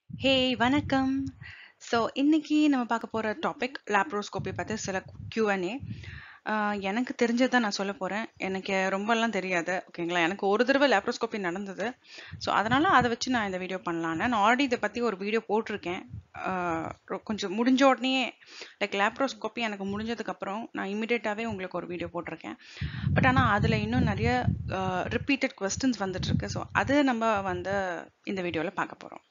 ஹே வணக்கம் ஸோ இன்னைக்கு நம்ம பார்க்க போகிற டாபிக் லேப்ரோஸ்கோப்பி பற்றி சில Q&A ஆஹ் எனக்கு தெரிஞ்சதை நான் சொல்ல போகிறேன் எனக்கு ரொம்பலாம் தெரியாது ஓகேங்களா எனக்கு ஒரு தடவை லேப்ரோஸ்கோப்பி நடந்தது ஸோ அதனால் அதை வச்சு நான் இந்த வீடியோ பண்ணலான்னு நான் ஆல்ரெடி இதை பற்றி ஒரு வீடியோ போட்டிருக்கேன் ஆஹ் ரொ- கொஞ்சம் முடிஞ்ச உடனே லைக் லேப்ரோஸ்கோப்பி எனக்கு முடிஞ்சதுக்கப்புறம் நான் இமிடியேட்டாகவே உங்களுக்கு ஒரு வீடியோ போட்டிருக்கேன் பட் ஆனால் அதில் இன்னும் நிறைய ரிப்பீட்டட் கொஸ்டின்ஸ் வந்துட்டுருக்கு ஸோ அது நம்ம வந்து இந்த வீடியோவில் பார்க்க போகிறோம்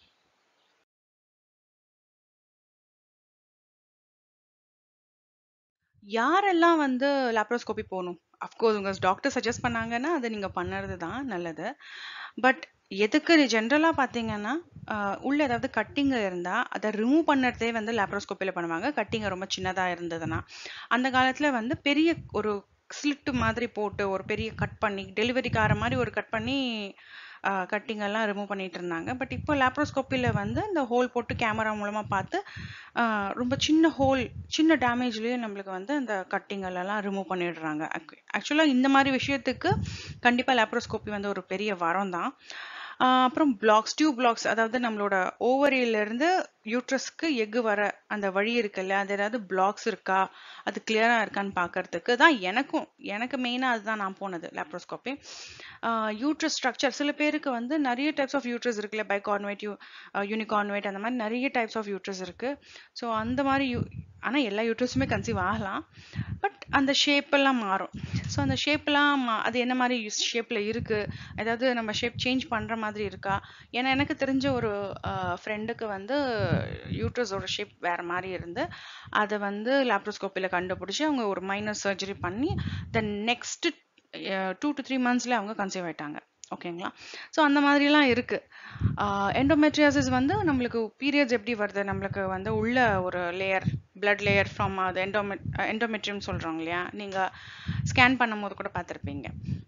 யாரெல்லாம் வந்து லேப்ரோஸ்கோபி போகணும் அஃப்கோர்ஸ் உங்கள் டாக்டர் சஜஸ்ட் பண்ணாங்கன்னா அதை நீங்கள் பண்ணுறது தான் நல்லது பட் எதுக்கு ஜென்ரலாக பார்த்தீங்கன்னா ஆஹ் உள்ள ஏதாவது கட்டிங்க இருந்தால் அதை ரிமூவ் பண்ணுறதே வந்து லேப்ரோஸ்கோப்பியில் பண்ணுவாங்க கட்டிங்க ரொம்ப சின்னதாக இருந்ததுன்னா அந்த காலத்தில் வந்து பெரிய ஒரு ஸ்லிட்டு மாதிரி போட்டு ஒரு பெரிய கட் பண்ணி டெலிவரிக்கார மாதிரி ஒரு கட் பண்ணி கட்டிங் எல்லாம் ரிமூவ் பண்ணிட்டு இருந்தாங்க பட் இப்போ லேப்ரோஸ்கோப்பியில் வந்து இந்த ஹோல் போட்டு கேமரா மூலமாக பார்த்து ஆஹ் ரொம்ப சின்ன ஹோல் சின்ன டேமேஜ்லேயே நம்மளுக்கு வந்து அந்த கட்டிங்கள் எல்லாம் ரிமூவ் பண்ணிடுறாங்க ஆக்சுவலாக இந்த மாதிரி விஷயத்துக்கு கண்டிப்பாக லேப்ரோஸ்கோப்பி வந்து ஒரு பெரிய வரம் தான் ஆஹ் அப்புறம் பிளாக்ஸ் டியூப் பிளாக்ஸ் அதாவது நம்மளோட ஓவரியிலேருந்து யூட்ரஸ்க்கு எக்கு வர அந்த வழி இருக்குல்ல அது ஏதாவது பிளாக்ஸ் இருக்கா அது கிளியராக இருக்கான்னு பார்க்கறதுக்கு தான் எனக்கும் எனக்கு மெயினாக அதுதான் நான் போனது லேப்ரோஸ்கோப்பி யூட்ரஸ் ஸ்ட்ரக்சர் சில பேருக்கு வந்து நிறைய டைப்ஸ் ஆஃப் யூட்ரஸ் இருக்குல்ல பைகான்வேட் யூ யூனிகான்வேட் அந்த மாதிரி நிறைய டைப்ஸ் ஆஃப் யூட்ரஸ் இருக்கு ஸோ அந்த மாதிரி யூ ஆனால் எல்லா யூட்ரஸுமே கன்சீவ் ஆகலாம் பட் அந்த ஷேப் எல்லாம் மாறும் ஸோ அந்த ஷேப்லாம் அது என்ன மாதிரி ஷேப்பில் இருக்கு ஏதாவது நம்ம ஷேப் சேஞ்ச் பண்ணுற மாதிரி இருக்கா ஏன்னா எனக்கு தெரிஞ்ச ஒரு ஃப்ரெண்டுக்கு வந்து யூட்ரஸோட ஷேப் வேற மாதிரி இருந்து அதை வந்து லேப்ரோஸ்கோப்பியில் கண்டுபிடிச்சி அவங்க ஒரு மைனர் சர்ஜரி பண்ணி then next two to three மந்த்ஸ்ல அவங்க கன்சீவ் ஆயிட்டாங்க ஓகேங்களா ஸோ அந்த மாதிரிலாம் இருக்கு எண்டோமெட்ரியாசிஸ் வந்து நம்மளுக்கு பீரியட்ஸ் எப்படி வருது நம்மளுக்கு வந்து உள்ள ஒரு லேயர் பிளட் லேயர் ஃப்ரம் அது எண்டோமெட் எண்டோமெட்ரியம் சொல்கிறோம் இல்லையா நீங்கள் ஸ்கேன் பண்ணும்போது கூட பார்த்துருப்பீங்க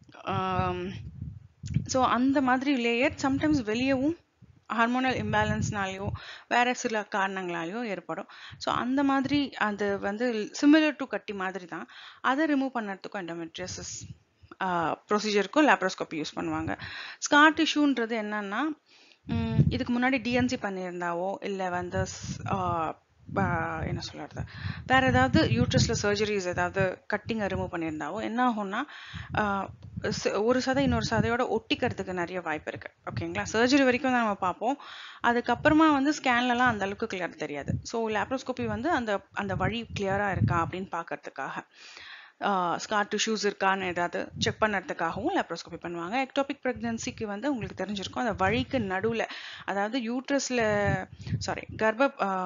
ஸோ அந்த மாதிரி லேயர் சம்டைம்ஸ் வெளியவும் ஹார்மோனல் இம்பேலன்ஸ்னாலேயோ வேற சில காரணங்களாலேயோ ஏற்படும் ஸோ அந்த மாதிரி அது வந்து சிமிலர் டு கட்டி மாதிரி தான் அதை ரிமூவ் பண்ணுறதுக்கும் எண்டோமெட்ரியோசிஸ் ப்ரொசீஜருக்கும் லேப்ரோஸ்கோப்பி யூஸ் பண்ணுவாங்க ஸ்கார் டிஷ்யூன்றது என்னன்னா ம், இதுக்கு முன்னாடி டிஎன்சி பண்ணியிருந்தாவோ இல்லை வந்து ஸ்- ஆஹ் ப- என்ன சொல்றது வேற ஏதாவது யூட்ரஸ்ல சர்ஜரிஸ் ஏதாவது கட்டிங்கை ரிமூவ் பண்ணியிருந்தாவோ என்ன ஆகும்னா ஆஹ் ச- ஒரு சதை இன்னொரு சதையோட ஒட்டிக்கிறதுக்கு நிறைய வாய்ப்பு இருக்கு ஓகேங்களா சர்ஜரி வரைக்கும் தான் நம்ம பார்ப்போம் அதுக்கப்புறமா வந்து ஸ்கேன்லலாம் அந்த அளவுக்கு கிளியர் தெரியாது ஸோ லேப்ரோஸ்கோப்பி வந்து அந்த அந்த வழி கிளியரா இருக்கா அப்படின்னு பார்க்கறதுக்காக ஸ்கார் டிஷ்யூஸ் இருக்கான்னு ஏதாவது செக் பண்ணுறதுக்காகவும் லேப்ரோஸ்கோபி பண்ணுவாங்க எக்டோபிக் ப்ரெக்னன்சிக்கு வந்து உங்களுக்கு தெரிஞ்சிருக்கும் அந்த வழிக்கு நடுவில் அதாவது யூட்ரஸில் சாரி கர்ப்ப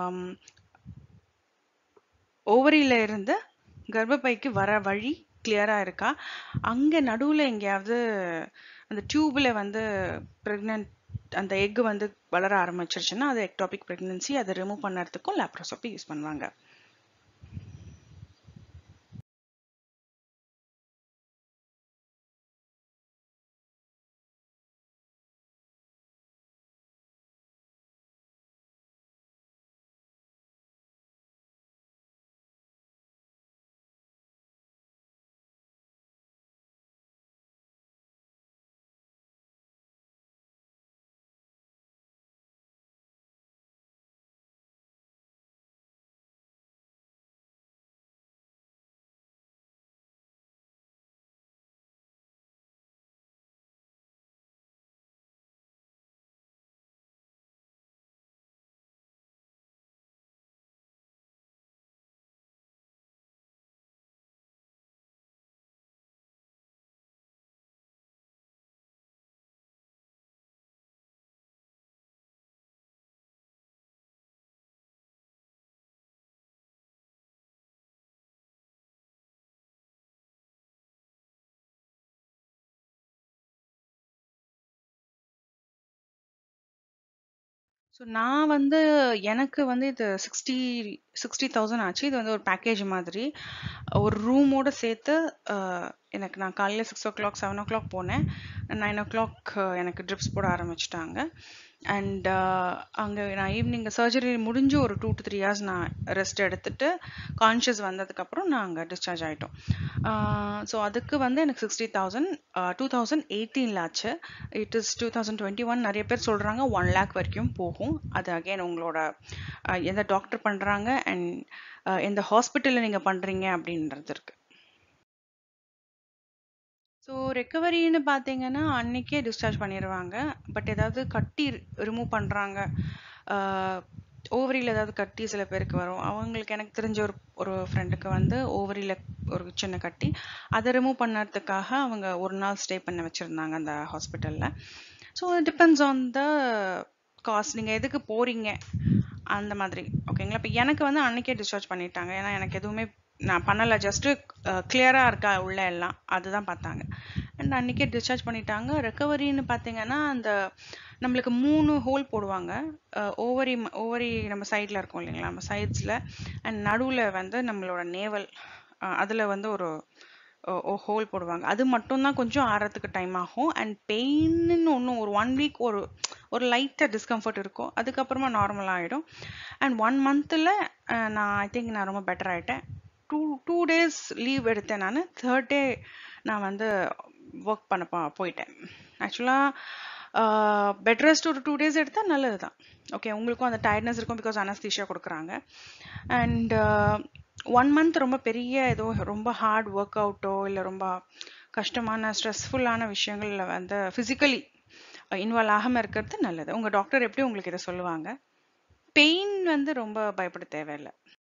ஓவரியில இருந்து கர்ப்பப்பைக்கு வர வழி கிளியரா இருக்கா அங்க நடுவுல எங்கேயாவது அந்த டியூப்ல வந்து பிரெக்னன்ட் அந்த எக் வந்து வளர ஆரம்பிச்சிருச்சுன்னா அது எக்டாபிக் பிரெக்னன்சி அதை ரிமூவ் பண்ணுறதுக்கும் லேப்ரோஸ்கோப்பி யூஸ் பண்ணுவாங்க ஸோ நான் வந்து எனக்கு வந்து இது சிக்ஸ்டி சிக்ஸ்டி தௌசண்ட் ஆச்சு இது வந்து ஒரு பேக்கேஜ் மாதிரி ஒரு ரூமோட சேர்த்து அஹ், எனக்கு நான் காலையில் six o'clock seven o'clock போனேன் நைன் ஓ கிளாக் எனக்கு ட்ரிப்ஸ் போட ஆரம்பிச்சிட்டாங்க அண்ட் அங்கே நான் ஈவினிங் சர்ஜரி முடிஞ்சு ஒரு டூ டு த்ரீ ஹவர்ஸ் நான் ரெஸ்ட் எடுத்துட்டு கான்ஷியஸ் வந்ததுக்கப்புறம் நான் அங்கே டிஸ்சார்ஜ் ஆகிட்டோம் ஸோ அதுக்கு வந்து எனக்கு சிக்ஸ்டி தௌசண்ட் டூ தௌசண்ட் எயிட்டீனில் ஆச்சு it is two thousand twenty one நிறைய பேர் சொல்கிறாங்க ஒன் லேக் வரைக்கும் போகும் அது அகைன் உங்களோட uh, எந்த டாக்டர் பண்ணுறாங்க அண்ட் எந்த ஹாஸ்பிட்டலில் நீங்கள் பண்ணுறீங்க அப்படின்றது இருக்குது ஸோ ரெக்கவரின்னு பார்த்தீங்கன்னா அன்னைக்கே டிஸ்சார்ஜ் பண்ணிடுவாங்க பட் ஏதாவது கட்டி ரிமூவ் பண்ணுறாங்க ஓவரியில் ஏதாவது கட்டி சில பேருக்கு வரும் அவங்களுக்கு எனக்கு தெரிஞ்ச ஒரு ஒரு ஃப்ரெண்டுக்கு வந்து ஓவரியில் ஒரு சின்ன கட்டி அதை ரிமூவ் பண்ணறதுக்காக அவங்க ஒரு நாள் ஸ்டே பண்ண வச்சுருந்தாங்க அந்த ஹாஸ்பிட்டலில் so depends on the cost நீங்கள் எதுக்கு போகிறீங்க அந்த மாதிரி ஓகேங்களா இப்போ எனக்கு வந்து அன்னைக்கே டிஸ்சார்ஜ் பண்ணிட்டாங்க ஏன்னா எனக்கு எதுவுமே நான் பண்ணலை ஜஸ்ட்டு கிளியராக இருக்கா உள்ள எல்லாம் அதுதான் பார்த்தாங்க அண்ட் அன்றைக்கே டிஸ்சார்ஜ் பண்ணிட்டாங்க ரெக்கவரின்னு பார்த்தீங்கன்னா அந்த நம்மளுக்கு மூணு ஹோல் போடுவாங்க ஓவரி ஓவரி நம்ம சைடில் இருக்கும் இல்லைங்களா நம்ம சைட்ஸில் அண்ட் நடுவில் வந்து நம்மளோட நேவல் அதில் வந்து ஒரு ஹோல் போடுவாங்க அது மட்டும்தான் கொஞ்சம் ஆறத்துக்கு டைம் ஆகும் அண்ட் பெயின்னு ஒன்றும் ஒரு ஒன் வீக் ஒரு ஒரு லைட்டாக டிஸ்கம்ஃபர்ட் இருக்கும் அதுக்கப்புறமா நார்மல் ஆகிடும் அண்ட் ஒன் மந்தில் நான் ஐ திங்க் நான் ரொம்ப பெட்டர் ஆகிட்டேன் டூ டூ டேஸ் லீவ் எடுத்தேன் நான் தேர்ட் டே நான் வந்து ஒர்க் பண்ண போ போயிட்டேன் ஆக்சுவலாக பெட் ரெஸ்ட் ஒரு டூ டேஸ் எடுத்தால் நல்லது தான் ஓகே உங்களுக்கும் அந்த டயர்ட்னஸ் இருக்கும் பிகாஸ் அனஸ்தீஷியா கொடுக்குறாங்க அண்ட் ஒன் மந்த் ரொம்ப பெரிய ஏதோ ரொம்ப ஹார்ட் ஒர்க் அவுட்டோ இல்லை ரொம்ப கஷ்டமான ஸ்ட்ரெஸ்ஃபுல்லான விஷயங்களில் வந்து ஃபிசிக்கலி இன்வால்வ் ஆகாமல் இருக்கிறது நல்லது உங்கள் டாக்டர் எப்படி உங்களுக்கு இதை சொல்லுவாங்க பெயின் வந்து ரொம்ப பயப்பட தேவையில்லை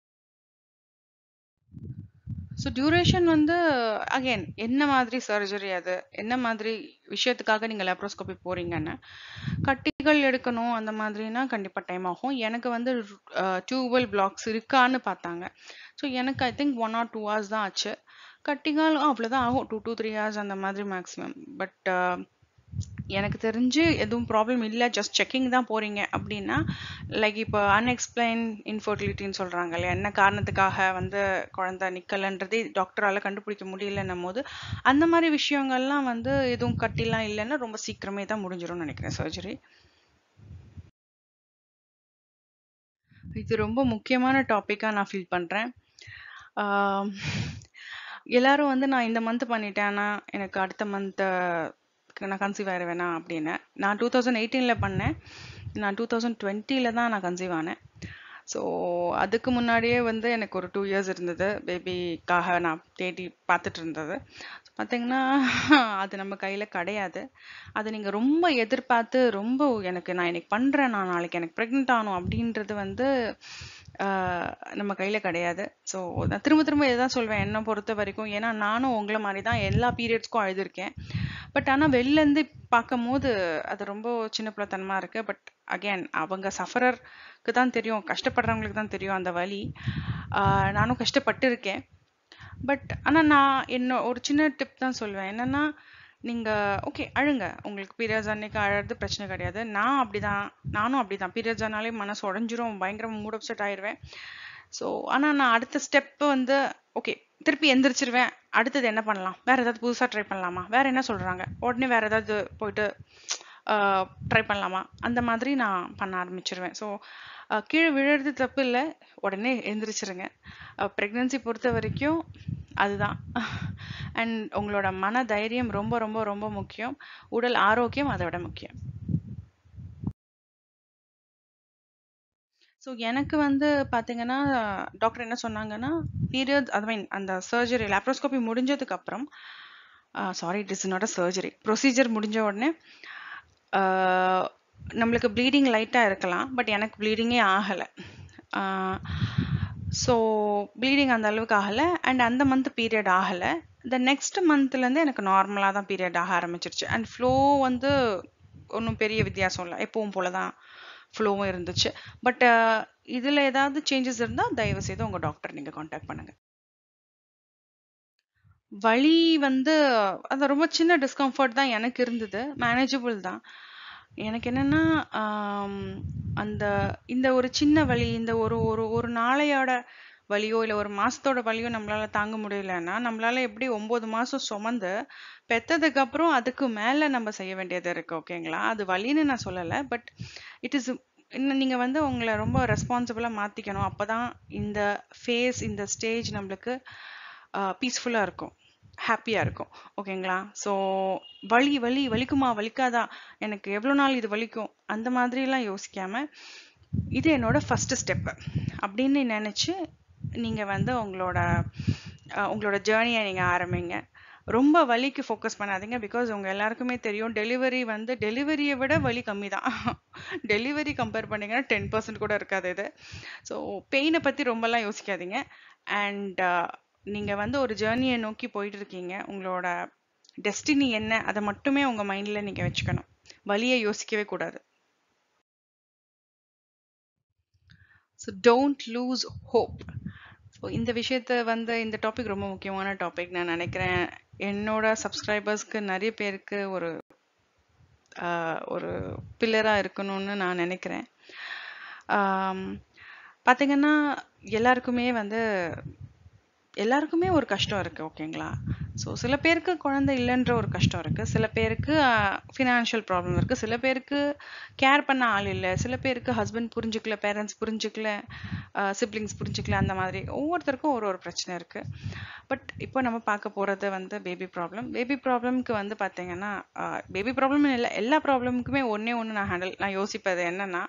ஸோ டியூரேஷன் வந்து அகைன் என்ன மாதிரி சர்ஜரி அது என்ன மாதிரி விஷயத்துக்காக நீங்கள் லேப்ரோஸ்கோபி போறீங்கன்னு கட்டிகள் எடுக்கணும் அந்த மாதிரினா கண்டிப்பாக டைம் ஆகும் எனக்கு வந்து டியூபல் பிளாக்ஸ் இருக்கான்னு பார்த்தாங்க ஸோ எனக்கு I think one or two hours தான் ஆச்சு கட்டிகள் அவ்வளோதான் ஆகும் டூ டூ த்ரீ ஹவர்ஸ் அந்த மாதிரி மேக்ஸிமம் பட் எனக்கு தெரிஞ்சு எதுவும் ப்ராப்ளம் இல்லை ஜஸ்ட் செக்கிங் தான் போறீங்க அப்படின்னா லைக் இப்போ அன்எக்ஸ்பிளைன் இன்ஃபர்டிலிட்டின்னு சொல்றாங்க இல்லையா என்ன காரணத்துக்காக வந்து குழந்தை நிக்கலன்றதே டாக்டரால கண்டுபிடிக்க முடியலன்னும் போது அந்த மாதிரி விஷயங்கள்லாம் வந்து எதுவும் கட்டிலாம் இல்லைன்னா ரொம்ப சீக்கிரமே தான் முடிஞ்சிரும்னு நினைக்கிறேன் சர்ஜரி இது ரொம்ப முக்கியமான டாப்பிக்காக நான் ஃபீல் பண்ணுறேன் எல்லாரும் வந்து நான் இந்த மந்த் பண்ணிட்டேன்னா எனக்கு அடுத்த மந்த் நான் கன்சீவ் ஆயிடுவேனா அப்படின்னு நான் டூ தௌசண்ட் எயிட்டீனில் பண்ணேன் நான் டூ தௌசண்ட் டுவெண்ட்டியில் தான் நான் கன்சீவ் ஆனேன் ஸோ அதுக்கு முன்னாடியே வந்து எனக்கு ஒரு டூ இயர்ஸ் இருந்தது பேபிக்காக நான் தேடி பார்த்துட்டு இருந்தது பார்த்தீங்கன்னா அது நம்ம கையில் கிடையாது அது நீங்கள் ரொம்ப எதிர்பார்த்து ரொம்ப எனக்கு நான் இன்னைக்கு பண்ணுறேன் நான் நாளைக்கு எனக்கு ப்ரெக்னென்ட் ஆகணும் அப்படின்றது வந்து நம்ம கையில் கிடையாது ஸோ நான் திரும்ப திரும்ப இதான் சொல்வேன் என்னை பொறுத்த வரைக்கும் ஏன்னா நானும் உங்களை மாதிரி தான் எல்லா பீரியட்ஸ்க்கும் அழுதுருக்கேன் பட் ஆனால் வெளிலேருந்து பார்க்கும் போது அது ரொம்ப சின்ன பிள்ளைத்தனமாக இருக்குது பட் அகேன் அவங்க சஃபரருக்கு தான் தெரியும் கஷ்டப்படுறவங்களுக்கு தான் தெரியும் அந்த வலி நானும் கஷ்டப்பட்டு இருக்கேன் பட் ஆனால் நான் என்ன ஒரு சின்ன டிப் தான் சொல்வேன் என்னென்னா நீங்கள் ஓகே அழுங்க உங்களுக்கு பீரியட்ஸ் அன்னைக்கு அழறது பிரச்சனை கிடையாது நான் அப்படிதான் நானும் அப்படிதான் பீரியட்ஸ் ஆனாலே மனசு உடஞ்சிரும் பயங்கரமா மூட் அப்செட் ஆயிடுவேன் ஸோ ஆனால் நான் அடுத்த ஸ்டெப் வந்து ஓகே திருப்பி எந்திரிச்சிருவேன் அடுத்தது என்ன பண்ணலாம் வேற ஏதாவது புதுசாக ட்ரை பண்ணலாமா வேற என்ன சொல்றாங்க உடனே வேற ஏதாவது போயிட்டு ட்ரை பண்ணலாமா அந்த மாதிரி நான் பண்ண ஆரம்பிச்சிருவேன் ஸோ கீழே விழுறது தப்பு இல்லை உடனே எழுந்திரிச்சிருங்க ப்ரெக்னென்சி பொறுத்த வரைக்கும் அதுதான் அண்ட் உங்களோட மன தைரியம் ரொம்ப ரொம்ப ரொம்ப முக்கியம் உடல் ஆரோக்கியம் அதை விட முக்கியம் ஸோ எனக்கு வந்து பார்த்தீங்கன்னா டாக்டர் என்ன சொன்னாங்கன்னா பீரியட் ஐ மீன் அந்த சர்ஜரி லேப்ரோஸ்கோபி முடிஞ்சதுக்கு அப்புறம் sorry it is not a surgery procedure முடிஞ்ச உடனே நம்மளுக்கு ப்ளீடிங் லைட்டாக இருக்கலாம் பட் எனக்கு ப்ளீடிங்கே ஆகலை ஸோ ப்ளீடிங் அந்த அளவுக்கு ஆகலை அண்ட் அந்த மந்த் பீரியட் ஆகலை இந்த நெக்ஸ்ட் மந்த்லேருந்து எனக்கு நார்மலாக தான் பீரியட் ஆக ஆரம்பிச்சிருச்சு அண்ட் ஃப்ளோ வந்து ஒன்றும் பெரிய வித்தியாசம் இல்லை எப்பவும் போல தான் ஃப்ளோவும் இருந்துச்சு பட் இதில் ஏதாவது சேஞ்சஸ் இருந்தால் தயவு செய்து உங்கள் டாக்டர் நீங்கள் காண்டாக்ட் பண்ணுங்கள் வலி வந்து அது ரொம்ப சின்ன டிஸ்கம்ஃபர்ட் தான் எனக்கு இருந்தது மேனேஜபிள் தான் எனக்கு என்னன்னா அந்த இந்த ஒரு சின்ன வலி இந்த ஒரு ஒரு ஒரு நாளையோட வலியோ இல்லை ஒரு மாசத்தோட வலியோ நம்மளால தாங்க முடியலன்னா நம்மளால எப்படி ஒன்பது மாசம் சுமந்து பெத்ததுக்கு அப்புறம் அதுக்கு மேல நம்ம செய்ய வேண்டியது இருக்கு ஓகேங்களா அது வலின்னு நான் சொல்லலை பட் இட் இஸ் இன்னும் நீங்க வந்து உங்களை ரொம்ப ரெஸ்பான்சிபிளா மாத்திக்கணும் அப்பதான் இந்த ஃபேஸ் இந்த ஸ்டேஜ் நம்மளுக்கு பீஸ்ஃபுல்லா இருக்கும் ஹாப்பியா இருக்கும் ஓகேங்களா ஸோ வலி வலி வலிக்குமா வலிக்காதா எனக்கு எவ்வளோ நாள் இது வலிக்கும் அந்த மாதிரிலாம் யோசிக்காம இது என்னோட ஃபர்ஸ்ட் ஸ்டெப்பு அப்படின்னு நினைச்சு நீங்க வந்து உங்களோட அஹ், உங்களோட ஜேர்னியை நீங்க ஆரம்பிங்க ரொம்ப வலிக்கு ஃபோக்கஸ் பண்ணாதீங்க பிகாஸ் உங்க எல்லாருக்குமே தெரியும் டெலிவரி வந்து டெலிவரியை விட வலி கம்மி தான் டெலிவரி கம்பேர் பண்ணீங்கன்னா டென் பர்சன்ட் கூட இருக்காது இது ஸோ பெயினை பத்தி ரொம்பலாம் யோசிக்காதீங்க அண்ட் நீங்க வந்து ஒரு ஜேர்னியை நோக்கி போயிட்டு இருக்கீங்க உங்களோட டெஸ்டினி என்ன அதை மட்டுமே உங்க மைண்ட்ல நீங்க வச்சுக்கணும் வலியை யோசிக்கவே கூடாது so don't lose hope so இந்த விஷயத்த வந்து இந்த டாபிக் ரொம்ப முக்கியமான டாபிக் நான் நினைக்கிறேன் என்னோட சப்ஸ்கிரைபர்ஸ்க்கு நிறைய பேருக்கு ஒரு ஆஹ், ஒரு பில்லராக இருக்கணும்னு நான் நினைக்கிறேன் ஆம், பாத்தீங்கன்னா எல்லாருக்குமே வந்து எல்லாருக்குமே ஒரு கஷ்டம் இருக்கு ஓகேங்களா ஸோ சில பேருக்கு குழந்தை இல்லைன்ற ஒரு கஷ்டம் இருக்கு சில பேருக்கு ஃபினான்ஷியல் ப்ராப்ளம் இருக்கு சில பேருக்கு கேர் பண்ண ஆள் இல்லை சில பேருக்கு ஹஸ்பண்ட் புரிஞ்சுக்கல பேரண்ட்ஸ் புரிஞ்சுக்கல சிப்ளிங்ஸ் புரிஞ்சுக்கல அந்த மாதிரி ஒவ்வொருத்தருக்கும் ஒரு ஒரு பிரச்சனை இருக்கு பட் இப்போ நம்ம பார்க்க போறது வந்து பேபி ப்ராப்ளம் பேபி ப்ராப்ளம்க்கு வந்து பார்த்தீங்கன்னா பேபி ப்ராப்ளம் இல்லை எல்லா ப்ராப்ளமுக்குமே ஒண்ணே ஒன்று நான் ஹேண்டில் நான் யோசிப்பது என்னன்னா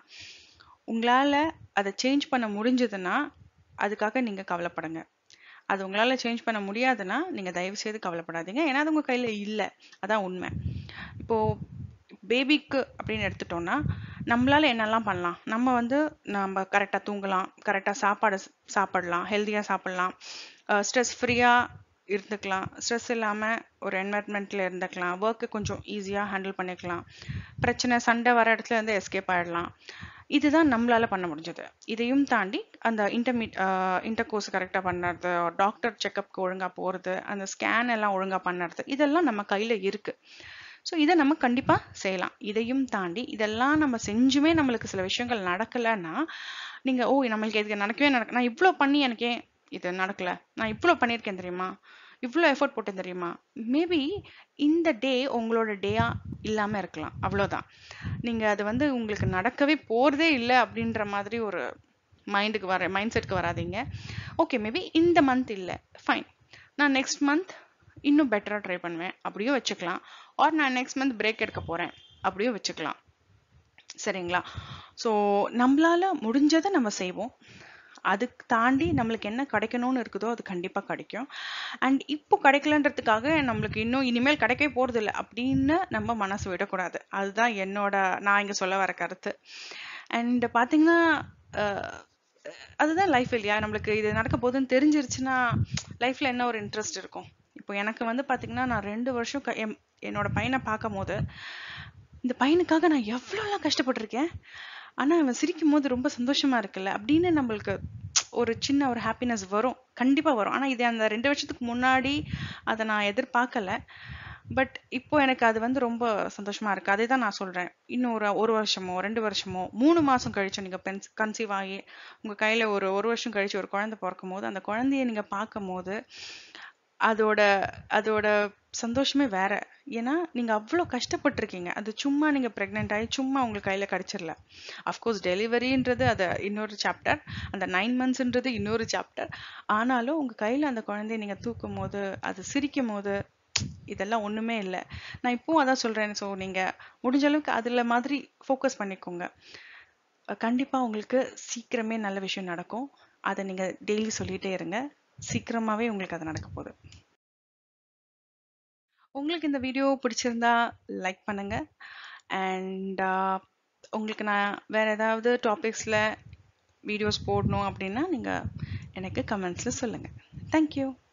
உங்களால அதை சேஞ்ச் பண்ண முடிஞ்சதுன்னா அதுக்காக நீங்க கவலைப்படுங்க அது உங்களால சேஞ்ச் பண்ண முடியாதுன்னா நீங்க தயவு செய்து கவலைப்படாதீங்க ஏன்னா அது உங்க கையில இல்ல அதான் உண்மை இப்போ பேபிக்கு அப்படின்னு எடுத்துட்டோம்னா நம்மளால என்னெல்லாம் பண்ணலாம் நம்ம வந்து நம்ம கரெக்டா தூங்கலாம் கரெக்டா சாப்பாடு ஸ்- சாப்பிடலாம் ஹெல்தியா சாப்பிடலாம் ஸ்ட்ரெஸ் ஃப்ரீயா இருந்துக்கலாம் ஸ்ட்ரெஸ் இல்லாம ஒரு என்வாயர்மெண்ட்ல இருந்துக்கலாம் ஒர்க்கு கொஞ்சம் ஈஸியா ஹேண்டில் பண்ணிக்கலாம் பிரச்சனை சண்டை வர இடத்துல இருந்து எஸ்கேப் ஆயிடலாம் இதுதான் நம்மளால பண்ண முடிஞ்சது இதையும் தாண்டி அந்த இன்டர்மீட் இன்டர் கோர்ஸ் கரெக்டாக பண்ணுறது டாக்டர் செக்கப்க்கு ஒழுங்கா போறது அந்த ஸ்கேன் எல்லாம் ஒழுங்கா பண்ணுறது இதெல்லாம் நம்ம கையில இருக்கு ஸோ இதை நம்ம கண்டிப்பா செய்யலாம் இதையும் தாண்டி இதெல்லாம் நம்ம செஞ்சுமே நம்மளுக்கு சில விஷயங்கள் நடக்கலைன்னா நீங்க ஓ நம்மளுக்கு இது நடக்கவே நடக்க நான் இவ்வளோ பண்ணி எனக்கு ஏன் இது நடக்கல நான் இவ்வளோ பண்ணியிருக்கேன் தெரியுமா இவ்வளோ எஃபோர்ட் போட்டேன் தெரியுமா மேபி இந்த டே உங்களோட டேயா இல்லாம இருக்கலாம் அவ்வளவுதான் நீங்க அது வந்து உங்களுக்கு நடக்கவே போறதே இல்லை அப்படின்ற மாதிரி ஒரு மைண்டுக்கு வர மைண்ட் செட்க்கு வராதீங்க ஓகே மேபி இந்த மந்த் இல்லை ஃபைன் நான் நெக்ஸ்ட் மந்த் இன்னும் பெட்டராக ட்ரை பண்ணுவேன் அப்படியும் வச்சுக்கலாம் ஆர் நான் நெக்ஸ்ட் மந்த் பிரேக் எடுக்க போறேன் அப்படியும் வச்சுக்கலாம் சரிங்களா ஸோ நம்மளால முடிஞ்சதை நம்ம செய்வோம் அதுக்கு தாண்டி நம்மளுக்கு என்ன கிடைக்கணும்னு இருக்குதோ அது கண்டிப்பா கிடைக்கும் அண்ட் இப்போ கிடைக்கலன்றதுக்காக நம்மளுக்கு இன்னும் இனிமேல் கிடைக்கவே போறது இல்லை அப்படின்னு நம்ம மனசு விடக்கூடாது அதுதான் என்னோட நான் இங்க சொல்ல வர கருத்து அண்ட் பாத்தீங்கன்னா அஹ், அதுதான் லைஃப் இல்லையா நம்மளுக்கு இது நடக்க போகுதுன்னு தெரிஞ்சிருச்சுன்னா லைஃப்ல என்ன ஒரு இன்ட்ரெஸ்ட் இருக்கும் இப்போ எனக்கு வந்து பாத்தீங்கன்னா நான் ரெண்டு வருஷம் க- என்- என்னோட பையனை பார்க்கும் போது இந்த பையனுக்காக நான் எவ்வளோலாம் கஷ்டப்பட்டிருக்கேன் ஆனா அவன் சிரிக்கும் போது ரொம்ப சந்தோஷமா இருக்குல்ல அப்படின்னு நம்மளுக்கு ஒரு சின்ன ஒரு ஹாப்பினஸ் வரும் கண்டிப்பா வரும் ஆனா இது அந்த ரெண்டு வருஷத்துக்கு முன்னாடி அதை நான் எதிர்பார்க்கல பட் இப்போ எனக்கு அது வந்து ரொம்ப சந்தோஷமா இருக்கு அதே தான் நான் சொல்றேன் இன்னும் ஒரு ஒரு வருஷமோ ரெண்டு வருஷமோ மூணு மாசம் கழிச்சு நீங்க கன்சீவ் ஆகி உங்க கையில ஒரு ஒரு வருஷம் கழிச்சு ஒரு குழந்தை பிறக்கும் போது அந்த குழந்தைய நீங்க பார்க்கும் போது அதோட அதோட சந்தோஷமே வேற ஏன்னா நீங்க அவ்வளோ கஷ்டப்பட்டிருக்கீங்க அது சும்மா நீங்க பிரெக்னென்ட் ஆகி சும்மா உங்களுக்கு கையில கிடைச்சிடல அஃப்கோர்ஸ் டெலிவரின்றது அது இன்னொரு சாப்டர் அந்த நைன் மந்த்ஸ்ன்றது இன்னொரு சாப்டர் ஆனாலும் உங்க கையில அந்த குழந்தைய நீங்க தூக்கும் போது அது சிரிக்கும் போது இதெல்லாம் ஒண்ணுமே இல்லை நான் இப்பவும் அதான் சொல்றேன் ஸோ நீங்க முடிஞ்ச அளவுக்கு அதுல மாதிரி ஃபோக்கஸ் பண்ணிக்கோங்க அஹ் கண்டிப்பா உங்களுக்கு சீக்கிரமே நல்ல விஷயம் நடக்கும் அதை நீங்க டெய்லி சொல்லிட்டே இருங்க சீக்கிரமாவே உங்களுக்கு அது நடக்க போகுது உங்களுக்கு இந்த வீடியோ பிடிச்சிருந்தா லைக் பண்ணுங்க அண்ட் உங்களுக்கு நான் வேற ஏதாவது டாபிக்ஸ்ல வீடியோஸ் போடணும் அப்படின்னா நீங்க எனக்கு கமெண்ட்ஸ்ல சொல்லுங்க தேங்க்யூ